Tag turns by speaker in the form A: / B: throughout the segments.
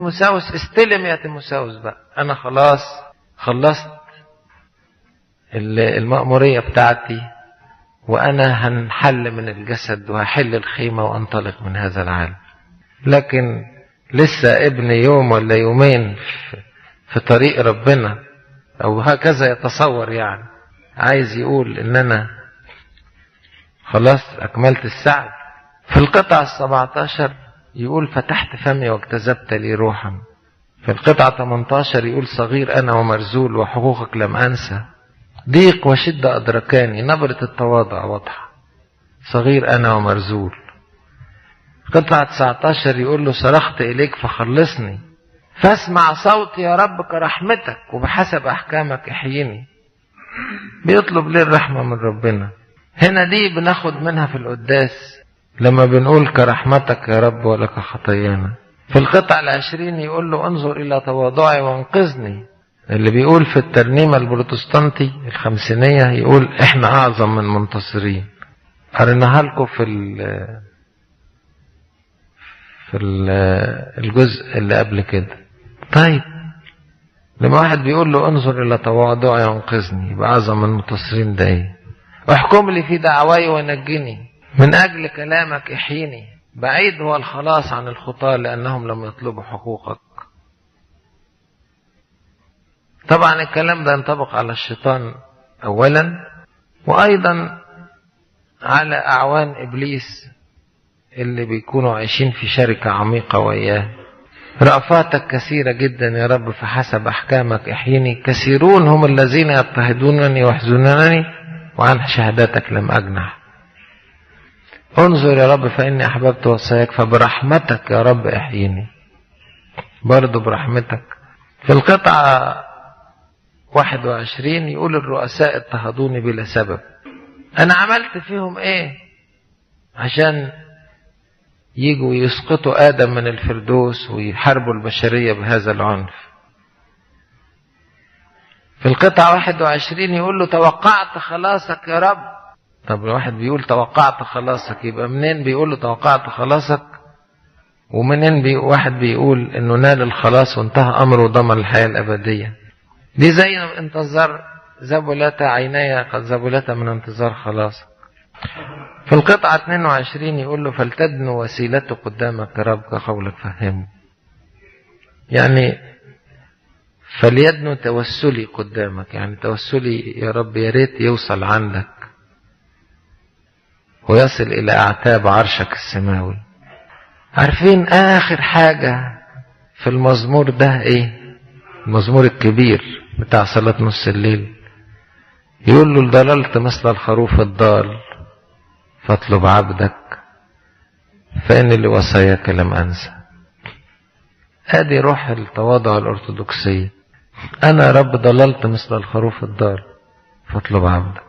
A: تيموساوس استلم يا تيموساوس بقى انا خلاص خلصت المأمورية بتاعتي وانا هنحل من الجسد وهحل الخيمة وانطلق من هذا العالم لكن لسه ابن يوم ولا يومين في طريق ربنا او هكذا يتصور يعني عايز يقول ان انا خلاص اكملت السعي في القطعة السبعتاشر يقول فتحت فمي واجتذبت لي روحا في القطعة 18 يقول صغير أنا ومرزول وحقوقك لم أنسى ضيق وشدة أدركاني نبرة التواضع واضحة صغير أنا ومرزول قطعة 19 يقول له صرخت إليك فخلصني فاسمع صوتي يا رب كرحمتك وبحسب أحكامك احييني بيطلب ليه الرحمة من ربنا هنا دي بناخد منها في القداس لما بنقول كرحمتك يا رب ولك خطايانا في القطع العشرين يقول له انظر إلى تواضعي وانقذني اللي بيقول في الترنيمة البروتستانتي الخمسينية يقول احنا أعظم من منتصرين قريناها لكم في ال في ال الجزء اللي قبل كده طيب لما واحد بيقول له انظر إلى تواضعي وانقذني يبقى أعظم من المنتصرين ده ايه احكم لي في دعواي ونجني من أجل كلامك احيني بعيد هو الخلاص عن الخطاة لأنهم لم يطلبوا حقوقك طبعا الكلام ده ينطبق على الشيطان أولا وأيضا على أعوان إبليس اللي بيكونوا عايشين في شركة عميقة وإياه رأفاتك كثيرة جدا يا رب فحسب أحكامك احيني كثيرون هم الذين يضطهدونني ويحزنونني وعن شهاداتك لم أجنح انظر يا رب فإني أحببت وصاياك فبرحمتك يا رب احييني برضو برحمتك في القطعة 21 يقول الرؤساء اضطهدوني بلا سبب أنا عملت فيهم إيه عشان يجوا يسقطوا آدم من الفردوس ويحاربوا البشرية بهذا العنف في القطعة 21 يقول له توقعت خلاصك يا رب طب الواحد بيقول توقعت خلاصك يبقى منين بيقول له توقعت خلاصك ومنين بي واحد بيقول انه نال الخلاص وانتهى امره وضمن الحياة الابدية دي زي انتظار زبلت عيني قد زبلت من انتظار خلاصك في القطعة 22 يقول له فلتدنو وسيلته قدامك يا رب كقولك فهمه يعني فليدنو توسلي قدامك يعني توسلي يا رب يا ريت يوصل عندك ويصل إلى أعتاب عرشك السماوي عارفين آخر حاجة في المزمور ده إيه المزمور الكبير بتاع صلاة نص الليل يقول له ضللت مثل الخروف الضال فاطلب عبدك فإن لوصاياك لم أنسى هذه روح التواضع الأرثوذكسية أنا يا رب ضللت مثل الخروف الضال فاطلب عبدك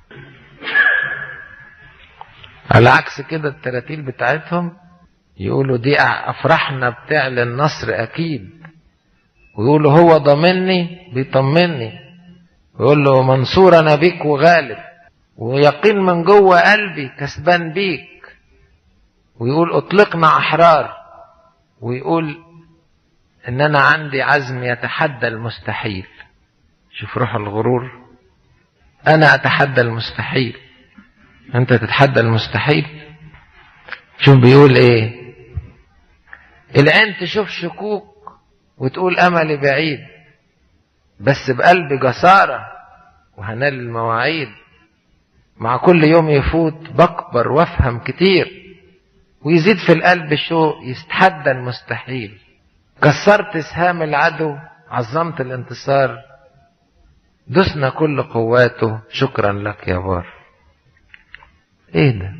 A: على عكس كده التراتيل بتاعتهم يقولوا دي أفرحنا بتعلن نصر أكيد ويقولوا هو ضامني بيطمني ويقول له منصور أنا بيك وغالب ويقين من جوه قلبي كسبان بيك ويقول اطلقنا أحرار ويقول ان انا عندي عزم يتحدى المستحيل شوف روح الغرور انا اتحدى المستحيل انت تتحدى المستحيل شوف بيقول ايه العين تشوف شكوك وتقول املي بعيد بس بقلب جسارة وهنال المواعيد مع كل يوم يفوت بكبر وافهم كتير ويزيد في القلب شوق يستحدى المستحيل كسرت سهام العدو عظمت الانتصار دسنا كل قواته شكرا لك يا بار ايه ده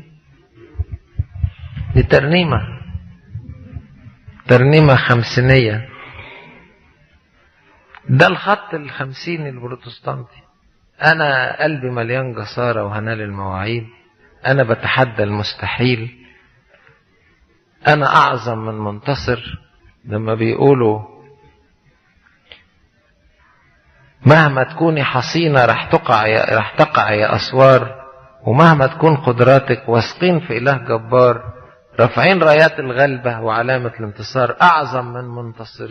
A: دي ترنيمة ترنيمة خمسينية ده الخط الخمسين البروتستانتي انا قلبي مليان جسارة وهنال المواعيد انا بتحدى المستحيل انا اعظم من منتصر لما بيقولوا مهما تكوني حصينة رح تقع يا رح تقع يا أسوار ومهما تكون قدراتك واثقين في إله جبار رافعين رايات الغلبة وعلامة الانتصار أعظم من منتصر